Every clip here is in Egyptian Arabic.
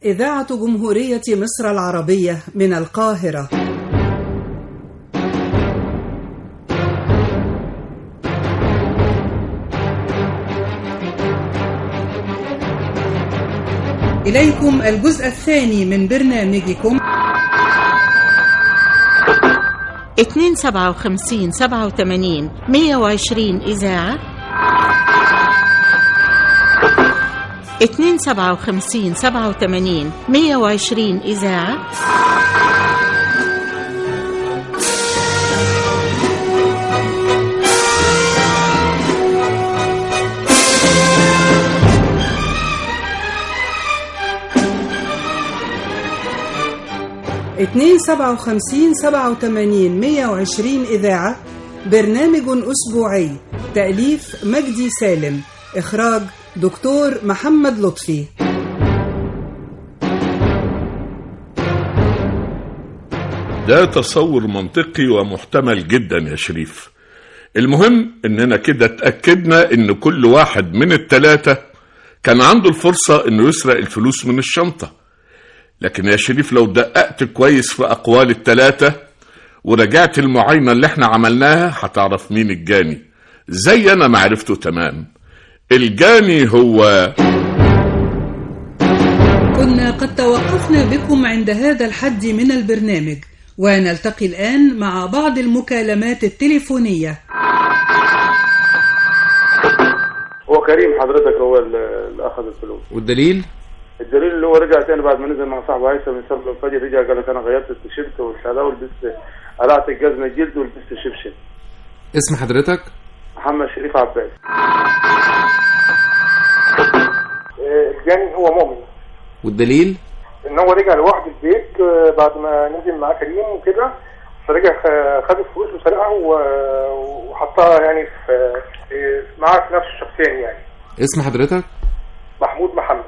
إذاعة جمهورية مصر العربية من القاهرة إليكم الجزء الثاني من برنامجكم 257 87 120 إذاعة 257 87 120 إذاعة اتنين سبعة وخمسين سبعة وتمانين مية وعشرين إذاعة برنامج أسبوعي تأليف مجدي سالم إخراج دكتور محمد لطفي ده تصور منطقي ومحتمل جدا يا شريف المهم اننا كده اتأكدنا ان كل واحد من التلاتة كان عنده الفرصة انه يسرق الفلوس من الشنطة لكن يا شريف لو دققت كويس في اقوال التلاتة ورجعت المعاينة اللي احنا عملناها هتعرف مين الجاني زي انا ما عرفته تمام الجاني هو كنا قد توقفنا بكم عند هذا الحد من البرنامج ونلتقي الآن مع بعض المكالمات التليفونية هو كريم حضرتك هو اللي اخذ الفلوس والدليل الدليل اللي هو رجع تاني بعد ما نزل مع صاحبه هيثم يصلي الفجر رجع قال لك انا غيرت التيشيرت والشهاده ولبست قلعت الجزمه الجلد ولبست شبشب اسم حضرتك محمد شريف عباس الجاني هو مؤمن والدليل ان هو رجع لوحده البيت آه، بعد ما نزل معاه كريم وكده فرجع خ- خد الفلوس وسرقها و- وحطها يعني في في- معاه في نفس الشخصين يعني اسم حضرتك محمود محمد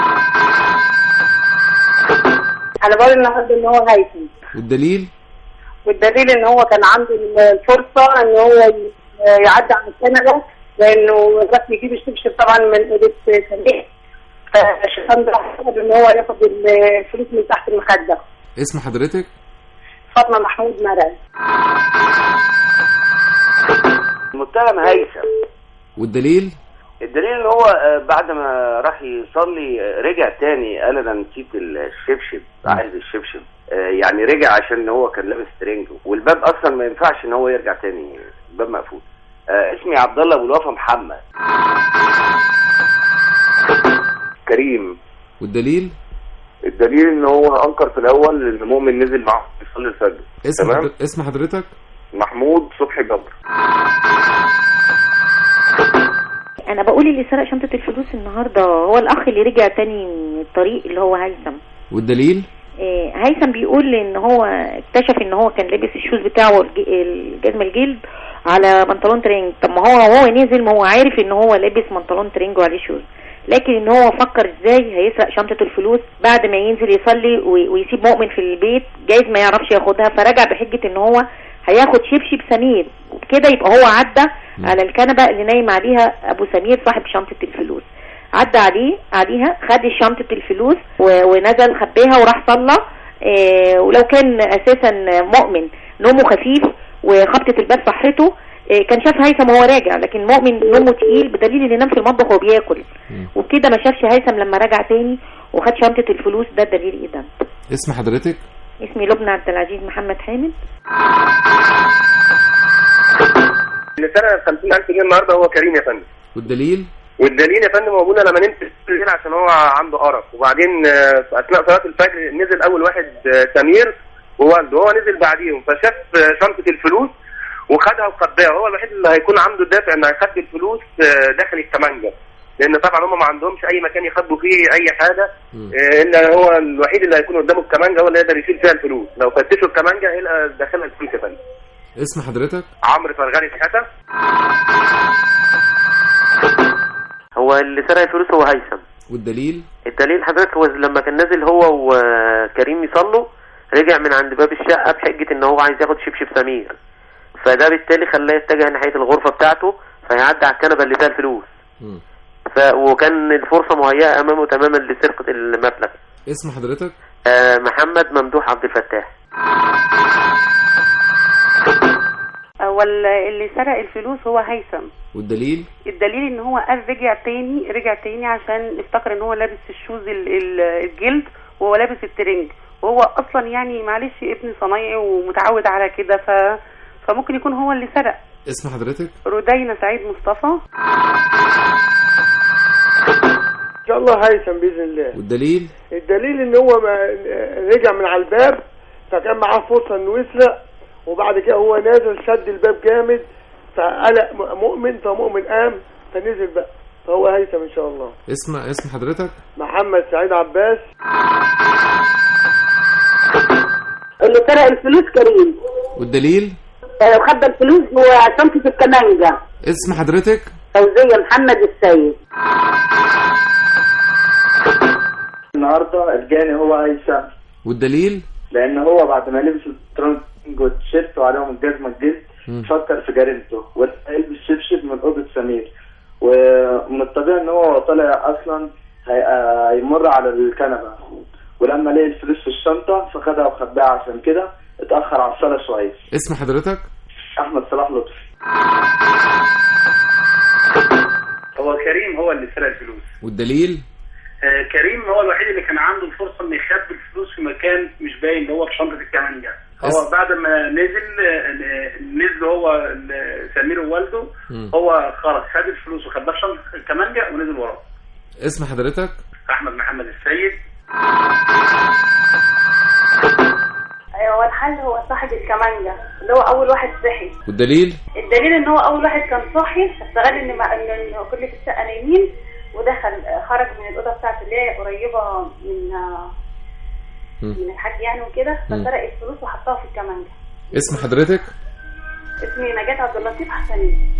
انا بقول النهارده ان هو هيثم والدليل والدليل ان هو كان عنده الفرصه ان هو ي- يعدي على الكندا لانه راح يجيب الشبشب طبعا من ايدة سميح فالشيطان ده حسب ان هو ياخد الفلوس من تحت المخده اسم حضرتك فاطمه محمود مرعي المتهم هيثم والدليل الدليل ان هو آه، بعد ما راح يصلي آه، رجع تاني قال انا نسيت الشبشب عايز الشبشب آه، يعني رجع عشان هو كان لابس ترنج والباب اصلا ما ينفعش ان هو يرجع تاني الباب مقفول آه، اسمي عبد الله ابو الوفا محمد كريم والدليل الدليل ان هو انكر في الاول ان مؤمن نزل معاه يصلي الفجر اسم تمام. حضر... اسم حضرتك محمود صبحي جبر انا بقول اللي سرق شنطة الفلوس النهاردة هو الاخ اللي رجع تاني من الطريق اللي هو هيثم والدليل إيه، هيثم بيقول ان هو اكتشف ان هو كان لابس الشوز بتاعه الج- الجزمة الجلد على بنطلون ترنج طب ما هو وهو نزل ما هو عارف ان هو لابس بنطلون ترنج وعليه شوز لكن ان هو فكر ازاي هيسرق شنطة الفلوس بعد ما ينزل يصلي وي- ويسيب مؤمن في البيت جايز ما يعرفش ياخدها فرجع بحجة ان هو هياخد شبشب سمير وبكده يبقى هو عدى على الكنبة اللي نايم عليها ابو سمير صاحب شنطة الفلوس عدى عليه عليها خد شنطة الفلوس و- ونزل خبيها وراح صلى آه، ولو كان اساسا مؤمن نومه خفيف وخبطة الباب صحته آه، كان شاف هيثم وهو راجع لكن مؤمن نومه تقيل بدليل ان نام في المطبخ وهو بياكل وبكده ما شافش هيثم لما رجع تاني وخد شنطة الفلوس ده دليل ايه ده اسم حضرتك اسمي لبنى عبد العزيز محمد حامد اللي سرق 50000 جنيه النهارده هو كريم يا فندم والدليل والدليل يا فندم موجود انا لما نمت الليل عشان هو عنده ارق وبعدين آه، في اثناء صلاه الفجر نزل اول واحد آه، سمير ووالده هو نزل بعديهم فشاف آه، شنطه الفلوس وخدها وخباها هو الوحيد اللي هيكون عنده الدافع انه هيخبي الفلوس آه، داخل الكمانجه لان طبعا هم ما عندهمش اي مكان يخبوا فيه اي حاجه آه، الا هو الوحيد اللي هيكون قدامه الكمانجه هو اللي يقدر يشيل فيها الفلوس لو فتشوا الكمانجه هيلقى داخلها الفلوس يا فندم اسم حضرتك عمرو فرغاني شحاته هو اللي سرق الفلوس هو هيثم والدليل الدليل حضرتك هو لما كان نازل هو وكريم يصلوا رجع من عند باب الشقة بحجة ان هو عايز ياخد شبشب سمير فده بالتالي خلاه يتجه ناحية الغرفة بتاعته فيعدي على الكنبة اللي فيها الفلوس ف... وكان الفرصة مهيئة امامه تماما لسرقة المبلغ اسم حضرتك آه محمد ممدوح عبد الفتاح هو ال- اللي سرق الفلوس هو هيثم والدليل الدليل ان هو قال رجع تاني رجع تاني عشان افتكر ان هو لابس الشوز ال- ال- الجلد وهو لابس الترنج وهو اصلا يعني معلش ابن صنايعي ومتعود على كده ف فممكن يكون هو اللي سرق اسم حضرتك ردينا سعيد مصطفى ان شاء الله هيثم باذن الله والدليل الدليل ان هو ما رجع من على الباب فكان معاه فرصه انه يسرق وبعد كده هو نازل سد الباب جامد فقلق م- مؤمن فمؤمن قام فنزل بقى فهو هيثم ان شاء الله اسم اسم حضرتك محمد سعيد عباس اللي سرق الفلوس كريم والدليل آه، وخبى الفلوس وشنطة الكمانجة اسم حضرتك فوزية محمد السيد النهارده الجاني هو هيثم والدليل لان هو بعد ما لبس الترنج والتيشيرت وعليهم الجزمه الجلد مم. فكر في جريمته ويلبس شبشب من اوضه سمير ومن الطبيعي ان هو طالع اصلا هي- هيمر على الكنبه ولما لقي الفلوس في الشنطه فخدها وخباها عشان كده اتاخر على الصلاه شويه اسم حضرتك احمد صلاح لطفي هو كريم هو اللي سرق الفلوس والدليل آه كريم هو الوحيد اللي كان عنده الفرصه انه يخبي الفلوس في مكان مش باين اللي هو في شنطه الكمانجه هو أس- بعد ما نزل آه، نزل هو ال- سمير ووالده مم. هو خرج خد الفلوس وخباها في شنطه الكمانجه ونزل وراه اسم حضرتك احمد محمد السيد هو الحل هو صاحب الكمانجة اللي هو أول واحد صحي والدليل الدليل إن هو أول واحد كان صاحي استغل إن مع- إن إن كل في الشقة نايمين ودخل خرج من الأوضة بتاعته اللي هي قريبة من من الحاج يعني وكده مم. فسرق الفلوس وحطها في الكمانجة اسم حضرتك اسمي نجاة عبد اللطيف حسنين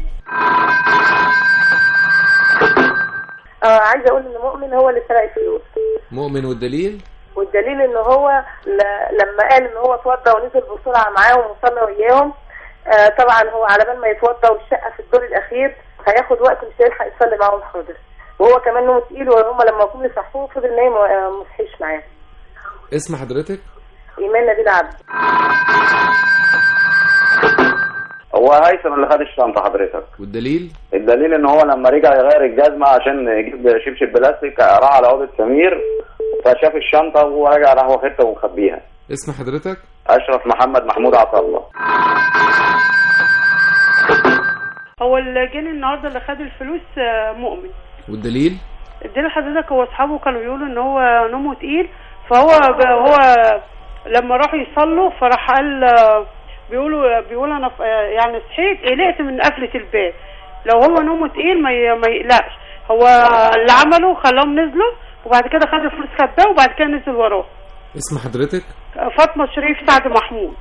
آه عايزه اقول ان مؤمن هو اللي سرق الفلوس مؤمن والدليل والدليل ان هو ل- لما قال ان هو اتوضى ونزل بسرعه معاهم وصلى وياهم آه طبعا هو على بال ما يتوضى والشقه في الدور الاخير هياخد وقت مش هيلحق يصلي معاهم حاضر وهو كمان نومه تقيل وهم لما جم يصحوه فضل نايم وما صحيش معاهم اسم حضرتك ايمان نبيل عبد هو هيثم اللي خد الشنطه حضرتك والدليل الدليل ان هو لما رجع يغير الجزمه عشان يجيب شبشب بلاستيك راح على اوضه سمير فشاف الشنطه وهو راجع راح واخدها ومخبيها اسم حضرتك اشرف محمد محمود عطا الله هو اللي جاني النهارده اللي خد الفلوس آه، مؤمن والدليل اديله حضرتك هو اصحابه كانوا بيقولوا ان هو نومه تقيل فهو ب- هو لما راحوا يصلوا فراح قال آه، بيقولوا بيقول انا ف- آه، يعني صحيت قلقت من قفله الباب لو هو نومه تقيل ما ي- ما يقلقش هو اللي عمله خلاهم نزلوا وبعد كده خد الفلوس خباه وبعد كده نزل وراه اسم حضرتك آه، فاطمه شريف سعد محمود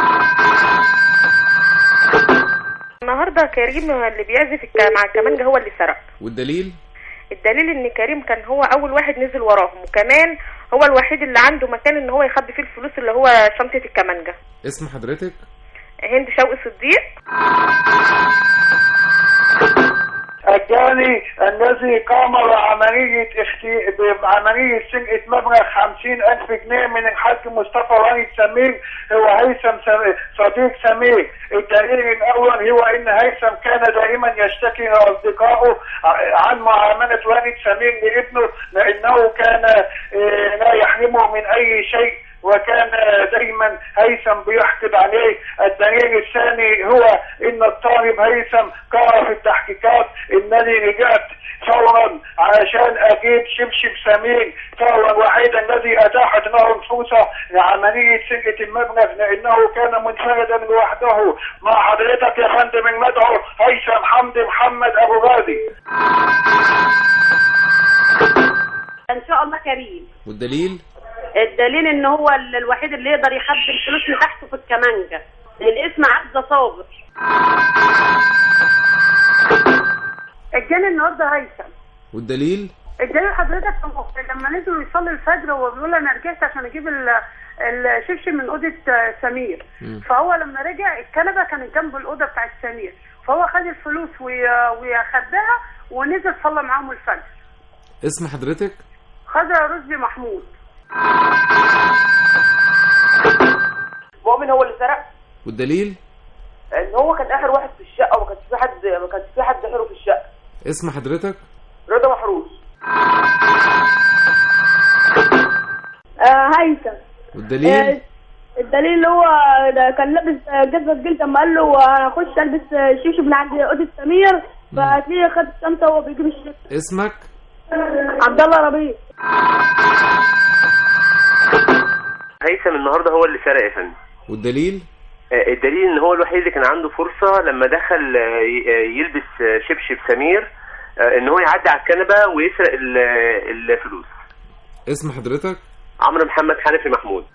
النهارده كريم اللي بيعزف الك- مع الكمانجه هو اللي سرق والدليل الدليل ان كريم كان هو اول واحد نزل وراهم وكمان هو الوحيد اللي عنده مكان ان هو يخبي فيه الفلوس اللي هو شنطه الكمانجه اسم حضرتك هند شوقي صديق الجاني الذي قام بعملية اختي... بعملية سرقة مبلغ خمسين ألف جنيه من الحاج مصطفى وليد سمير هو هيثم سم... صديق سمير الدليل الأول هو أن هيثم كان دائما يشتكي لأصدقائه ع- عن معاملة والد سمير لابنه لأنه كان آه، لا يحرمه من أي شيء وكان دايما هيثم بيحقد عليه الدليل الثاني هو ان الطالب هيثم قال في التحقيقات انني رجعت فورا علشان اجيب شبشب سمير فهو الوحيد الذي اتاحت له الفرصه لعمليه سرقه المبلغ لانه كان منفردا لوحده مع حضرتك يا فندم المدعو هيثم حمدي محمد ابو غازي إن شاء الله كريم والدليل الدليل ان هو ال- الوحيد اللي يقدر يخبي الفلوس اللي تحته في الكمانجة الاسم عزة صابر الجاني النهارده هيثم والدليل الجاني حضرتك لما نزلوا يصلي الفجر وهو بيقول انا رجعت عشان اجيب ال- الشبشب من اوضه آه، سمير مم. فهو لما رجع الكنبه كانت جنب الاوضه بتاعت سمير فهو خد الفلوس وي- وخباها ونزل صلى معاهم الفجر اسم حضرتك خدها رشدي محمود مؤمن هو اللي سرق والدليل ان هو كان اخر واحد في الشقه وما كانش في حد ما كانش في حد غيره في الشقه اسم حضرتك رضا محروس آه هيثم والدليل الدليل اللي هو ده كان لابس آه، جزمة جلد لما قال له انا هخش البس آه، شبشب من عند اوضه سمير فهتلاقيه خد الشنطه وهو بيجيب الشبشب اسمك عبد الله ربيع هيثم النهارده هو اللي سرق يا فندم والدليل آه، الدليل ان هو الوحيد اللي كان عنده فرصه لما دخل آه، ي- آه، يلبس آه، شبشب سمير آه، ان هو يعدي على الكنبه ويسرق ال- آه، الفلوس اسم حضرتك عمرو محمد حنفي محمود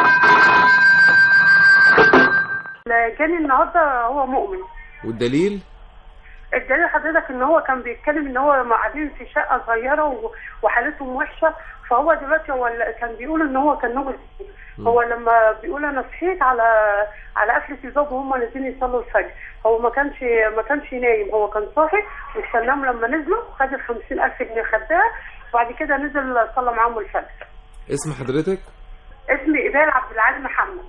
جاني النهارده هو مؤمن والدليل الدليل حضرتك ان هو كان بيتكلم ان هو قاعدين في شقه صغيره و- وحالتهم وحشه فهو دلوقتي هو اللي كان بيقول ان هو كان نوم هو لما بيقول انا صحيت على على قفله الباب وهم نازلين يصلوا الفجر هو ما كانش ما كانش نايم هو كان صاحي واستناهم لما نزلوا خد ال 50000 جنيه خدها وبعد كده نزل صلى معاهم الفجر اسم حضرتك اسمي إبال عبد العال محمد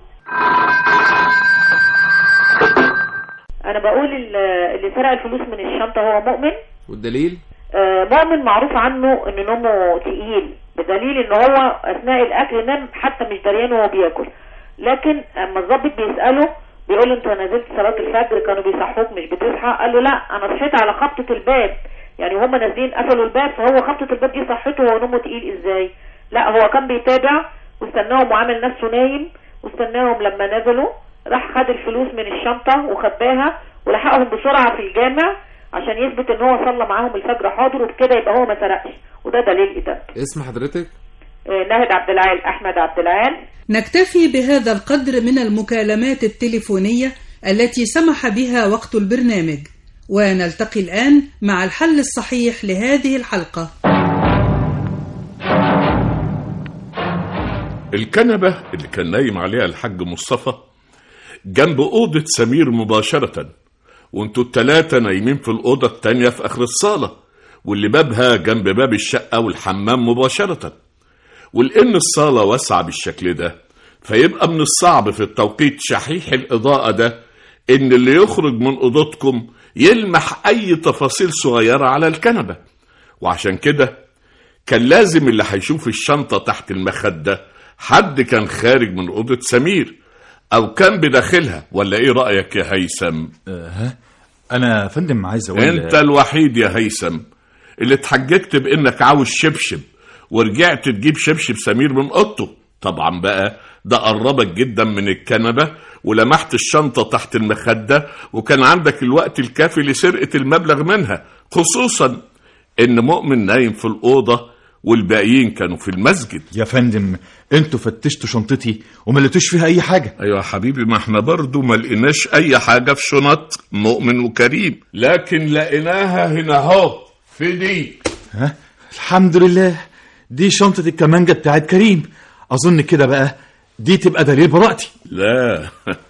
انا بقول ال- اللي سرق الفلوس من الشنطه هو مؤمن والدليل آه، مؤمن معروف عنه ان نومه تقيل بدليل ان هو اثناء الاكل نام حتى مش دريان وهو بياكل لكن اما الضابط بيساله بيقول له انت نزلت صلاه الفجر كانوا بيصحوك مش بتصحى قال له لا انا صحيت على خبطه الباب يعني هما نازلين قفلوا الباب فهو خبطه الباب دي صحته وهو نومه تقيل ازاي لا هو كان بيتابع واستناهم وعامل نفسه نايم واستناهم لما نزلوا راح خد الفلوس من الشنطه وخباها ولحقهم بسرعه في الجامع عشان يثبت ان هو صلى معاهم الفجر حاضر وبكده يبقى هو ما سرقش وده دليل ادانته اسم حضرتك آه، ناهد عبد العال احمد عبد العال نكتفي بهذا القدر من المكالمات التليفونية التي سمح بها وقت البرنامج ونلتقي الآن مع الحل الصحيح لهذه الحلقة الكنبة اللي كان نايم عليها الحاج مصطفى جنب أوضة سمير مباشرة وانتوا التلاتة نايمين في الأوضة التانية في آخر الصالة واللي بابها جنب باب الشقة والحمام مباشرة ولأن الصالة واسعة بالشكل ده فيبقى من الصعب في التوقيت شحيح الإضاءة ده إن اللي يخرج من أوضتكم يلمح أي تفاصيل صغيرة على الكنبة وعشان كده كان لازم اللي هيشوف الشنطة تحت المخدة حد كان خارج من أوضة سمير أو كان بداخلها ولا إيه رأيك يا هيثم؟ ها انا يا فندم عايز اقول أنت الوحيد يا هيثم اللي اتحججت بإنك عاوز شبشب ورجعت تجيب شبشب سمير من أوضته طبعا بقى ده قربك جدا من الكنبة ولمحت الشنطة تحت المخدة وكان عندك الوقت الكافي لسرقة المبلغ منها خصوصا إن مؤمن نايم في الأوضة والباقيين كانوا في المسجد يا فندم انتوا فتشتوا شنطتي وما لقيتوش فيها اي حاجه ايوه يا حبيبي ما احنا برضو ما لقيناش اي حاجه في شنط مؤمن وكريم لكن لقيناها هنا اهو في دي ها الحمد لله دي شنطه الكمانجه بتاعت كريم اظن كده بقى دي تبقى دليل براءتي لا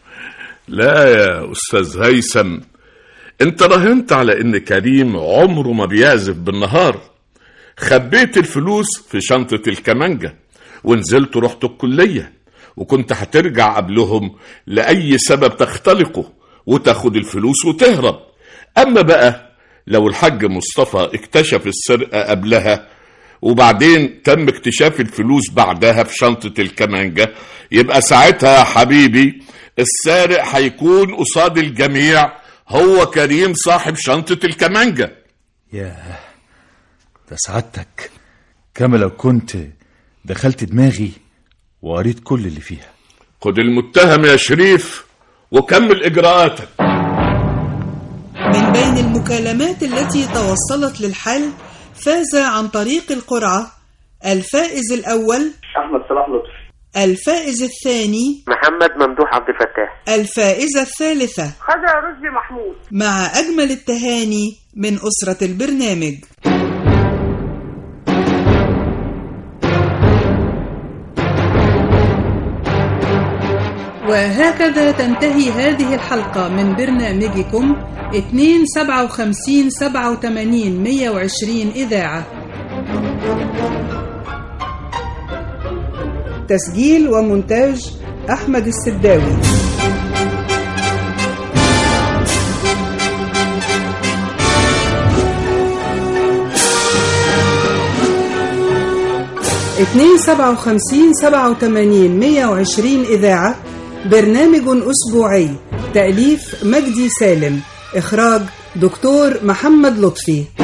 لا يا استاذ هيثم انت راهنت على ان كريم عمره ما بيعزف بالنهار خبيت الفلوس في شنطة الكمانجة ونزلت رحت الكلية وكنت هترجع قبلهم لأي سبب تختلقه وتاخد الفلوس وتهرب أما بقى لو الحاج مصطفى اكتشف السرقة قبلها وبعدين تم اكتشاف الفلوس بعدها في شنطة الكمانجة يبقى ساعتها يا حبيبي السارق هيكون قصاد الجميع هو كريم صاحب شنطة الكمانجة ياه ده سعادتك كما لو كنت دخلت دماغي وقريت كل اللي فيها خد المتهم يا شريف وكمل إجراءاتك من بين المكالمات التي توصلت للحل فاز عن طريق القرعة الفائز الأول احمد صلاح لطفي الفائز الثاني محمد ممدوح عبد الفتاح الفائزة الثالثة خدها رشدي محمود مع أجمل التهاني من أسرة البرنامج وهكذا تنتهي هذه الحلقة من برنامجكم 257 87 120 إذاعة تسجيل ومونتاج أحمد السداوي اتنين سبعة وخمسين سبعة وتمانين مية وعشرين إذاعة برنامج أسبوعي تأليف مجدي سالم إخراج دكتور محمد لطفي